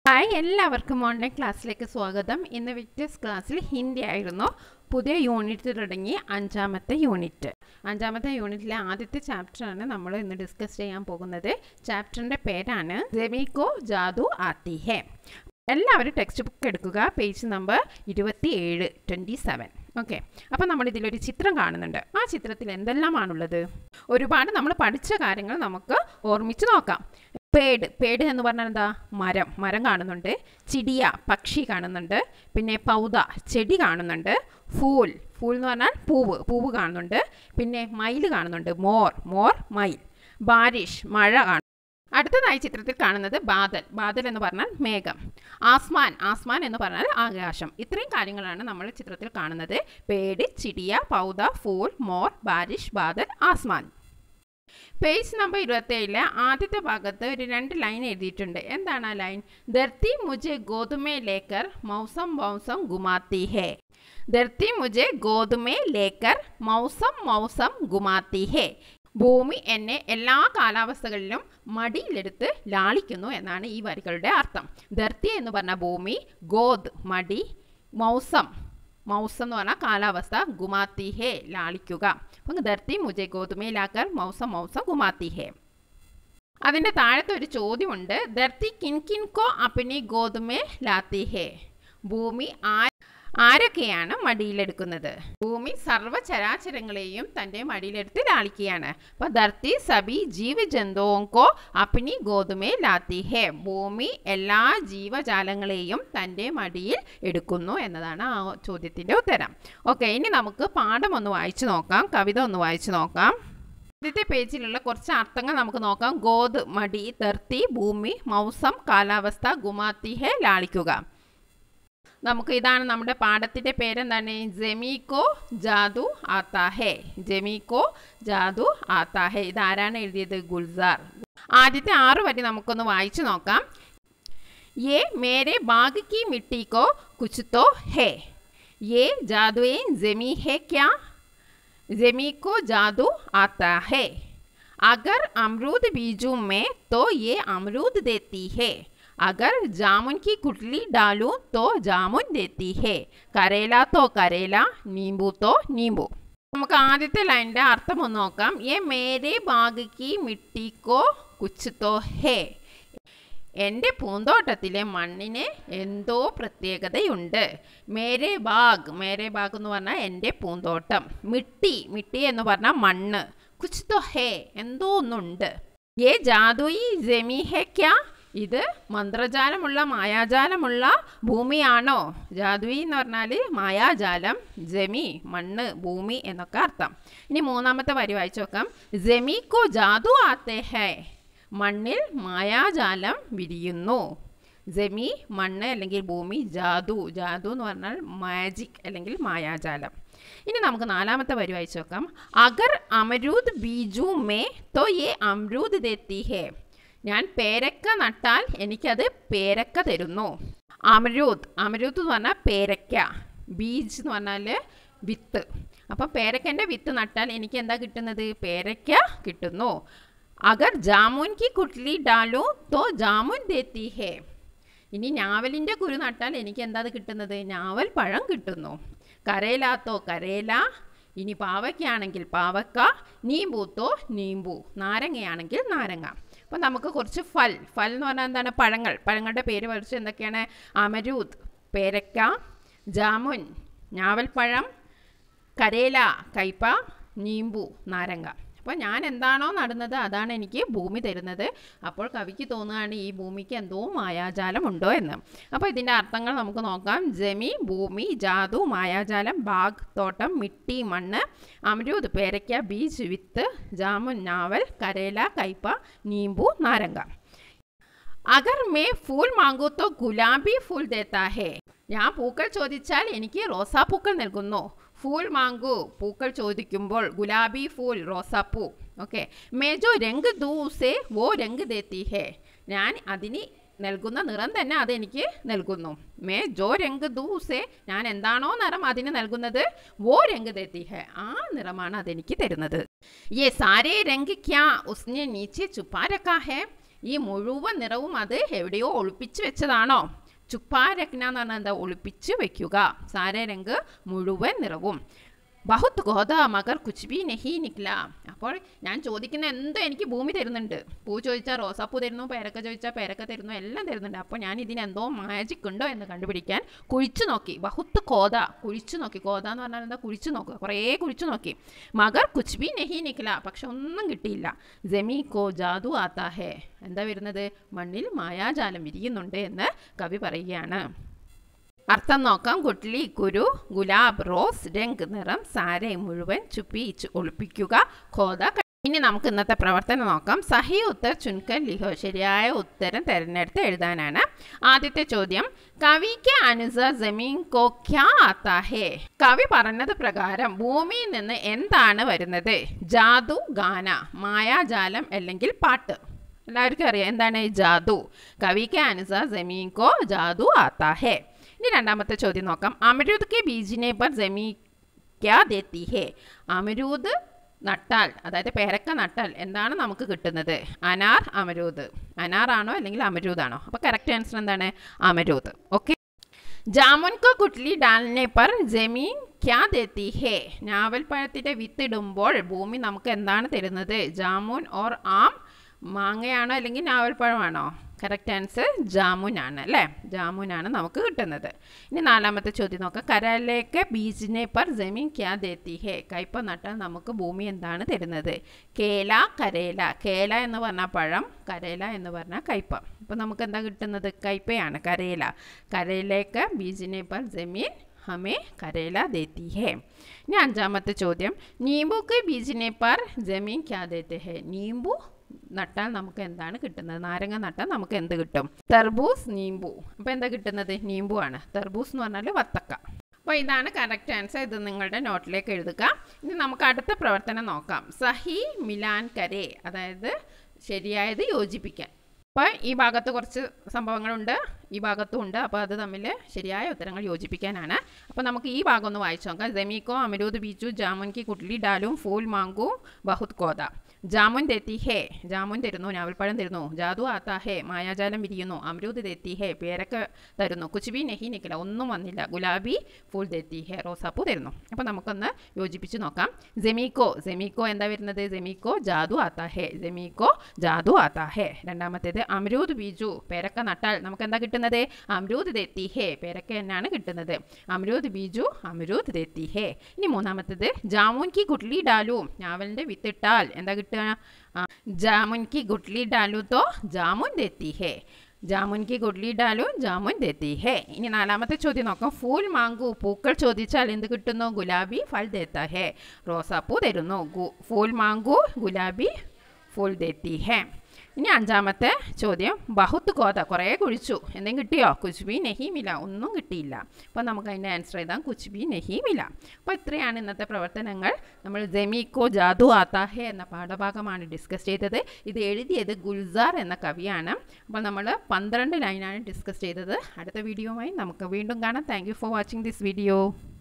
hi എല്ലാവർക്കും online ക്ലാസ്സിലേക്ക് സ്വാഗതം ഇന്ന് വിക്ടേഴ്സ് ക്ലാസ്സിൽ ഹിന്ദി ആയിരുന്നു പുതിയ യൂണിറ്റ് തുടങ്ങി അഞ്ചാമത്തെ യൂണിറ്റ് അഞ്ചാമത്തെ യൂണിറ്റിലെ ആദ്യത്തെ ചാപ്റ്ററാണ് നമ്മൾ ഇന്ന് ഡിസ്കസ് ചെയ്യാൻ പോകുന്നത് ചാപ്റ്ററിൻ്റെ പേരാണ് ജമീകോ ജാദു ആത്തി ഹെ എല്ലാവരും ടെക്സ്റ്റ് ബുക്ക് എടുക്കുക പേജ് നമ്പർ ഇരുപത്തി ഏഴ് ട്വൻറ്റി സെവൻ ഓക്കെ അപ്പോൾ നമ്മൾ ഇതിലൊരു ചിത്രം കാണുന്നുണ്ട് ആ ചിത്രത്തിൽ എന്തെല്ലാമാണുള്ളത് ഒരുപാട് നമ്മൾ പഠിച്ച കാര്യങ്ങൾ നമുക്ക് ഓർമ്മിച്ച് നോക്കാം പേട് പേട് എന്ന് പറഞ്ഞാൽ എന്താ മരം മരം കാണുന്നുണ്ട് ചിടിയ പക്ഷി കാണുന്നുണ്ട് പിന്നെ പൗത ചെടി കാണുന്നുണ്ട് ഫൂൽ ഫൂൽ എന്ന് പറഞ്ഞാൽ പൂവ് പൂവ് കാണുന്നുണ്ട് പിന്നെ മയിൽ കാണുന്നുണ്ട് മോർ മോർ മയിൽ ബാരിഷ് മഴ കാണും അടുത്തതായി ചിത്രത്തിൽ കാണുന്നത് ബാദൽ ബാദൽ എന്ന് പറഞ്ഞാൽ മേഘം ആസ്മാൻ ആസ്മാൻ എന്ന് പറഞ്ഞാൽ ആകാശം ഇത്രയും കാര്യങ്ങളാണ് നമ്മൾ ചിത്രത്തിൽ കാണുന്നത് പേട് ചിടിയ പൗത ഫൂൾ മോർ ബാരിഷ് ബാദൽ ആസ്മാൻ പേജ് നമ്പർ ഇരുപത്തേഴിലെ ആദ്യത്തെ ഭാഗത്ത് ഒരു രണ്ട് ലൈൻ എഴുതിയിട്ടുണ്ട് എന്താണ് ആ ലൈൻ ധർത്തി മുജെ ഗോതുമേ ലേക്കർ മൗസം മൗസം ഗുമാത്തി ഹേ ധർത്തി മുജെ ഗോതുമേ ലേക്കർ മൗസം മൗസം ഗുമാത്തി ഹേ ഭൂമി എന്നെ എല്ലാ കാലാവസ്ഥകളിലും മടിയിലെടുത്ത് ലാളിക്കുന്നു എന്നാണ് ഈ വരികളുടെ അർത്ഥം ധർത്തി എന്ന് പറഞ്ഞ ഭൂമി ഗോദ് മടി മൗസം മൗസം എന്ന് പറഞ്ഞാൽ കാലാവസ്ഥ ഗുമാത്തി ഹേ ലാളിക്കുക അപ്പം ധർത്തി മുജെ ഗോതുമേലാക്കർ മൗസം മൗസം ഗുമാത്തി ഹേ അതിൻ്റെ താഴത്തെ ഒരു ചോദ്യമുണ്ട് ധർത്തി കിൻ കിൻകോ അപ്പിനി ഗോതുമേ ലാത്തി ഹേ ഭൂമി ആ ആരൊക്കെയാണ് മടിയിലെടുക്കുന്നത് ഭൂമി സർവ്വചരാചരങ്ങളെയും തൻ്റെ മടിയിലെടുത്ത് ലാളിക്കുകയാണ് അപ്പോൾ ധർത്തി സബി ജീവജന്തുക്കോ അപ്പിനി ഗോതുമേ ലാത്തി ഹേ ഭൂമി എല്ലാ ജീവജാലങ്ങളെയും തൻ്റെ മടിയിൽ എടുക്കുന്നു എന്നതാണ് ആ ചോദ്യത്തിൻ്റെ ഉത്തരം ഓക്കെ ഇനി നമുക്ക് പാഠം ഒന്ന് വായിച്ചു നോക്കാം കവിത ഒന്ന് വായിച്ചു നോക്കാം ആദ്യത്തെ പേജിലുള്ള കുറച്ച് അർത്ഥങ്ങൾ നമുക്ക് നോക്കാം ഗോത് മടി ധർത്തി ഭൂമി മൗസം കാലാവസ്ഥ ഗുമാത്തി ഹേ ലാളിക്കുക നമുക്ക് ഇതാണ് നമ്മുടെ പാഠത്തിൻ്റെ പേരെന്താണ് ജമീക്കോ ജാദു ആത്താ ഹേ ജമീക്കോ ജാദു ആത്താ ഹേ ഇതാരാണ് എഴുതിയത് ഗുൽസാർ ആദ്യത്തെ ആറ് വരി നമുക്കൊന്ന് വായിച്ചു നോക്കാം ये मेरे बाग की मिट्टी को कुछ तो है ये जादुए जमी है क्या जमी को जादू आता है अगर अमरूद बीजू में तो ये अमरूद देती है अगर जामुन की गुटली डालूं तो जामुन देती है करेला तो करेला नींबू तो नींबू നമുക്ക് ആദ്യത്തെ ലൈനിൻ്റെ അർത്ഥം ഒന്ന് നോക്കാം ये मेरे बाग की मिट्टी को कुछ तो है എൻ്റെ പൂന്തോട്ടത്തിലെ മണ്ണിന് എന്തോ പ്രത്യേകതയുണ്ട് മേരെ ബാഗ് മേരെ ബാഗ് എന്ന് പറഞ്ഞാൽ എൻ്റെ പൂന്തോട്ടം മിട്ടി മിട്ടി എന്ന് പറഞ്ഞാൽ മണ്ണ് കുച്ച് തോ ഹേ എന്തോ ഒന്നുണ്ട് ഏ ജാദുയി ജമി ഹെ ക്യാ ഇത് മന്ത്രജാലമുള്ള മായാജാലമുള്ള ഭൂമിയാണോ ജാദുയി എന്ന് പറഞ്ഞാൽ മായാജാലം ജമി മണ്ണ് ഭൂമി എന്നൊക്കെ അർത്ഥം ഇനി മൂന്നാമത്തെ വരി വായിച്ചു നോക്കാം ജമിക്കോ ജാദു ആത്തേ ഹേ മണ്ണിൽ മായാജാലം വിരിയുന്നു ജമി മണ്ണ് അല്ലെങ്കിൽ ഭൂമി ജാദു ജാദു എന്ന് പറഞ്ഞാൽ മാജിക് അല്ലെങ്കിൽ മായാജാലം ഇനി നമുക്ക് നാലാമത്തെ വരി വായിച്ചു നോക്കാം അഗർ അമരൂദ് ബീജു മേ തോ യേ അമരൂദ് ദെത്തി ഹേ ഞാൻ പേരക്ക നട്ടാൽ എനിക്കത് പേരക്ക തരുന്നു അമരൂദ് അമരൂദ് എന്ന് പറഞ്ഞാൽ പേരക്ക ബീജ് എന്ന് പറഞ്ഞാൽ വിത്ത് അപ്പം പേരക്കൻ്റെ വിത്ത് നട്ടാൽ എനിക്ക് എന്താ കിട്ടുന്നത് പേരക്ക കിട്ടുന്നു അഗർ ജാമുൻ കി കുട്ട്ലി ഡാലോ തോ ജാമുൻ ദേത്തി ഹേ ഇനി ഞാവലിൻ്റെ കുരു നട്ടാൽ എനിക്ക് എന്താ കിട്ടുന്നത് ഞാവൽ പഴം കിട്ടുന്നു കരയിലാത്തോ കരയില ഇനി പാവയ്ക്കാണെങ്കിൽ പാവക്ക നീമ്പൂത്തോ നീമ്പു നാരങ്ങയാണെങ്കിൽ നാരങ്ങ അപ്പോൾ നമുക്ക് കുറച്ച് ഫൽ ഫൽ എന്ന് പറഞ്ഞാൽ എന്താണ് പഴങ്ങൾ പഴങ്ങളുടെ പേര് പഠിച്ച് എന്തൊക്കെയാണ് അമരൂദ് പേരക്ക ജാമുൻ ഞാവൽപ്പഴം കരേല കയ്പ നീമ്പു നാരങ്ങ അപ്പോൾ ഞാൻ എന്താണോ നടുന്നത് അതാണ് എനിക്ക് ഭൂമി തരുന്നത് അപ്പോൾ കവിക്ക് തോന്നുകയാണ് ഈ ഭൂമിക്ക് എന്തോ മായാജാലം ഉണ്ടോ എന്ന് അപ്പോൾ ഇതിൻ്റെ അർത്ഥങ്ങൾ നമുക്ക് നോക്കാം ജമി ഭൂമി ജാതു മായാജാലം ബാഗ് തോട്ടം മിട്ടി മണ്ണ് അമരൂദ് പേരയ്ക്ക ബീജ് വിത്ത് ജാമുൻ നാവൽ കരേല കയ്പ നീമ്പു നാരങ്ങ അഗർ മേ ഫൂൽ മാങ്കു തോ ഗുലാബി ഫൂൽ ദേത്താ ഹേ ഞാൻ പൂക്കൾ ചോദിച്ചാൽ എനിക്ക് റോസാപ്പൂക്കൾ നൽകുന്നു ഫൂൽ മാങ്കു പൂക്കൾ ചോദിക്കുമ്പോൾ ഗുലാബി ഫൂൽ റോസാപ്പൂ ഓക്കെ മേജോ രംഗ് ദൂസേ വോ രംഗ് ദേത്തി ഹേ ഞാൻ അതിന് നൽകുന്ന നിറം തന്നെ അതെനിക്ക് നൽകുന്നു മേ ജോ രംഗ് ദൂസേ ഞാൻ എന്താണോ നിറം അതിന് നൽകുന്നത് വോ രംഗ് ദേത്തി ഹേ ആ നിറമാണ് അതെനിക്ക് തരുന്നത് യേ സാരേ രംഗ് ക്യാ ഉസ്നെ നീച്ചെ ചുപ്പാ രക്കാ ഹേ ഈ മുഴുവൻ നിറവും അത് എവിടെയോ ഒളിപ്പിച്ച് വെച്ചതാണോ ചുപ്പാ രഖ്ന എന്ന് പറഞ്ഞാൽ എന്താ ഒളിപ്പിച്ച് വെക്കുക സാരേ രംഗ് മുഴുവൻ നിറവും ബഹുത് ഗോദ മകർ കുച്ച് ബി നഹി നിക്ല അപ്പോൾ ഞാൻ ചോദിക്കുന്ന എന്തോ എനിക്ക് ഭൂമി തരുന്നുണ്ട് പൂ ചോദിച്ചാൽ റോസാപ്പൂ തരുന്നു പേരക്ക ചോദിച്ചാൽ പേരക്ക തരുന്നു എല്ലാം തരുന്നുണ്ട് അപ്പോൾ ഞാൻ ഇതിന് എന്തോ മാജിക് ഉണ്ടോ എന്ന് കണ്ടുപിടിക്കാൻ കുഴിച്ചു നോക്കി ബഹുത്ത് കോത കുഴിച്ചു നോക്കി കോത എന്ന് പറഞ്ഞാൽ എന്താ കുഴിച്ചു നോക്കുക കുറേ കുഴിച്ചു നോക്കി മകർ കുച്ച് ബി നഹി നിക്ല പക്ഷെ ഒന്നും കിട്ടിയില്ല ജമീ കോ ജാദു ആത്താ ഹേ എന്താ വരുന്നത് മണ്ണിൽ മായാജാലം വിരിയുന്നുണ്ട് എന്ന് കവി പറയുകയാണ് അർത്ഥം നോക്കാം കുട്ട്ലി കുരു ഗുലാബ് റോസ് രംഗ് നിറം സാരെ മുഴുവൻ ചുപ്പിച്ച് ഒളിപ്പിക്കുക കോത ഇനി നമുക്ക് ഇന്നത്തെ പ്രവർത്തനം നോക്കാം സഹി ഉത്തർ ചുൻകൻ ലിഹോ ശരിയായ ഉത്തരം തിരഞ്ഞെടുത്ത് എഴുതാനാണ് ആദ്യത്തെ ചോദ്യം കവിക്ക് അനുസർ ജമീൻ കോ ക്യാ ആത്താ ഹേ കവി പറഞ്ഞത് പ്രകാരം ഭൂമിയിൽ നിന്ന് എന്താണ് വരുന്നത് ജാദു ഗാന മായാജാലം അല്ലെങ്കിൽ പാട്ട് എല്ലാവർക്കും അറിയാം എന്താണ് ജാദു കവിക്ക് അനുസർ ജമീൻ കോ ജാദു ആത്താ ഹേ ഇനി രണ്ടാമത്തെ ചോദ്യം നോക്കാം അമരൂദ് കെ ബീജിനെ പർ ജമീ ക്യാ ദേത്തി ഹേ അമരൂദ് നട്ടാൽ അതായത് പേരക്ക നട്ടാൽ എന്താണ് നമുക്ക് കിട്ടുന്നത് അനാർ അമരൂദ് അനാറാണോ അല്ലെങ്കിൽ അമരൂദാണോ അപ്പോൾ കറക്റ്റ് ആൻസർ എന്താണ് അമരൂദ് ഓക്കെ ജാമുൻ കോ കുട്ട്ലി ഡാലിനെ പർ ജമീൻ ക്യാ ദേത്തി ഹേ ഞാവൽപ്പഴത്തിൻ്റെ വിത്തിടുമ്പോൾ ഭൂമി നമുക്ക് എന്താണ് തരുന്നത് ജാമുൻ ഓർ ആം മാങ്ങയാണോ അല്ലെങ്കിൽ ഞാവൽപ്പഴമാണോ കറക്റ്റ് ആൻസർ ജാമുനാണ് അല്ലേ ജാമുനാണ് നമുക്ക് കിട്ടുന്നത് ഇനി നാലാമത്തെ ചോദ്യം നോക്കാം കരയിലേക്ക് ബീജിനെ പർ ജമീൻ ക്യാ ദേത്തി ഹേ കയ്പ നട്ടാൽ നമുക്ക് ഭൂമി എന്താണ് തരുന്നത് കേല കരേല കേല എന്ന് പറഞ്ഞാൽ പഴം കരേല എന്ന് പറഞ്ഞാൽ കയ്പ അപ്പോൾ നമുക്ക് എന്താ കിട്ടുന്നത് കയ്പയാണ് കരേല കരയിലേക്ക് ബീജിനെ പർ ജമീൻ ഹമേ കരേല ദേത്തി ഹേ ഇനി അഞ്ചാമത്തെ ചോദ്യം നീമ്പുക്ക് ബീജിനെ പർ ജമീൻ ക്യാ ദേത്തെ ഹേ നീമ്പു നട്ടാൽ നമുക്ക് എന്താണ് കിട്ടുന്നത് നാരങ്ങ നട്ടാൽ നമുക്ക് എന്ത് കിട്ടും തെർബൂസ് നീമ്പു അപ്പോൾ എന്താ കിട്ടുന്നത് നീമ്പു ആണ് തെർബൂസ് എന്ന് പറഞ്ഞാൽ വത്തക്ക അപ്പോൾ ഇതാണ് കറക്റ്റ് ആൻസർ ഇത് നിങ്ങളുടെ നോട്ടിലേക്ക് എഴുതുക ഇനി നമുക്ക് അടുത്ത പ്രവർത്തനം നോക്കാം സഹി മിലാൻ കരേ അതായത് ശരിയായത് യോജിപ്പിക്കാൻ അപ്പോൾ ഈ ഭാഗത്ത് കുറച്ച് സംഭവങ്ങളുണ്ട് ഈ ഭാഗത്തും ഉണ്ട് അപ്പോൾ അത് തമ്മിൽ ശരിയായ ഉത്തരങ്ങൾ യോജിപ്പിക്കാനാണ് അപ്പോൾ നമുക്ക് ഈ ഭാഗം ഒന്ന് വായിച്ചു നോക്കാം ജമീക്കോ അമരൂദ് ബീച്ചു ജാമുൻ കി കുട്ട്ലി ഡാലും ഫൂൽ മാങ്കു ബഹുത് കോദ ജാമുൻ തെത്തി ഹേ ജാമുൻ തരുന്നു ഞാവൽപ്പഴം തരുന്നു ജാദു ആത്താ ഹേ മായാജാലം വിരിയുന്നു അമരൂദ് തെത്തി ഹേ പേരക്ക തരുന്നു കുച്ചുബി നെഹി നിക്കില്ല ഒന്നും വന്നില്ല ഗുലാബി ഫുൾ തെത്തി ഹേ റോസാപ്പൂ തരുന്നു അപ്പോൾ നമുക്കൊന്ന് യോജിപ്പിച്ച് നോക്കാം ജമീക്കോ ജമീക്കോ എന്താ വരുന്നത് ജമീക്കോ ജാദു ആത്താ ഹേ ജമീക്കോ ജാദു ആത്താ ഹേ രണ്ടാമത്തേത് അമരൂദ് ബീജു പേരക്ക നട്ടാൽ നമുക്ക് എന്താ കിട്ടുന്നത് അമരൂദ് തെത്തി ഹേ പേരക്ക തന്നെയാണ് കിട്ടുന്നത് അമരൂദ് ബീജു അമരൂദ് തെത്തി ഹേ ഇനി മൂന്നാമത്തേത് ജാമുൻ കി ഗുട്ട്ലി ഡാലു ഞാവലിൻ്റെ വിത്തിട്ടാൽ എന്താ കിട്ടുക ജാമുൻ കി ഗുട്ട്ലി ഡാലു തോ ജാമുൻ തെത്തി ഹേ ജാമുൻ കി ഗുഡ്ലി ഡാലു ജാമുൻ ദേത്തി ഹേ ഇനി നാലാമത്തെ ചോദ്യം നോക്കാം ഫൂൽ മാങ്കു പൂക്കൾ ചോദിച്ചാൽ എന്ത് കിട്ടുന്നു ഗുലാബി ഫൽ ദേത്ത ഹേ റോസാപ്പൂ തരുന്നു ഫൂൽ മാങ്കു ഗുലാബി ഫൂൽ ദേത്തി ഹേ ഇനി അഞ്ചാമത്തെ ചോദ്യം ബഹുത്ത് കോത കുറേ കുഴിച്ചു എന്തെങ്കിലും കിട്ടിയോ കുച്ച്ബി നെഹി മില ഒന്നും കിട്ടിയില്ല അപ്പോൾ നമുക്ക് അതിൻ്റെ ആൻസർ എഴുതാം കുച്ച്ബി നെഹി മില അപ്പോൾ ഇത്രയാണ് ഇന്നത്തെ പ്രവർത്തനങ്ങൾ നമ്മൾ ജമീക്കോ ജാദു ആത്താഹെ എന്ന പാഠഭാഗമാണ് ഡിസ്കസ് ചെയ്തത് ഇത് എഴുതിയത് ഗുൽസാർ എന്ന കവിയാണ് അപ്പോൾ നമ്മൾ പന്ത്രണ്ട് ലൈനാണ് ഡിസ്കസ് ചെയ്തത് അടുത്ത വീഡിയോയുമായി നമുക്ക് വീണ്ടും കാണാം thank for watching this video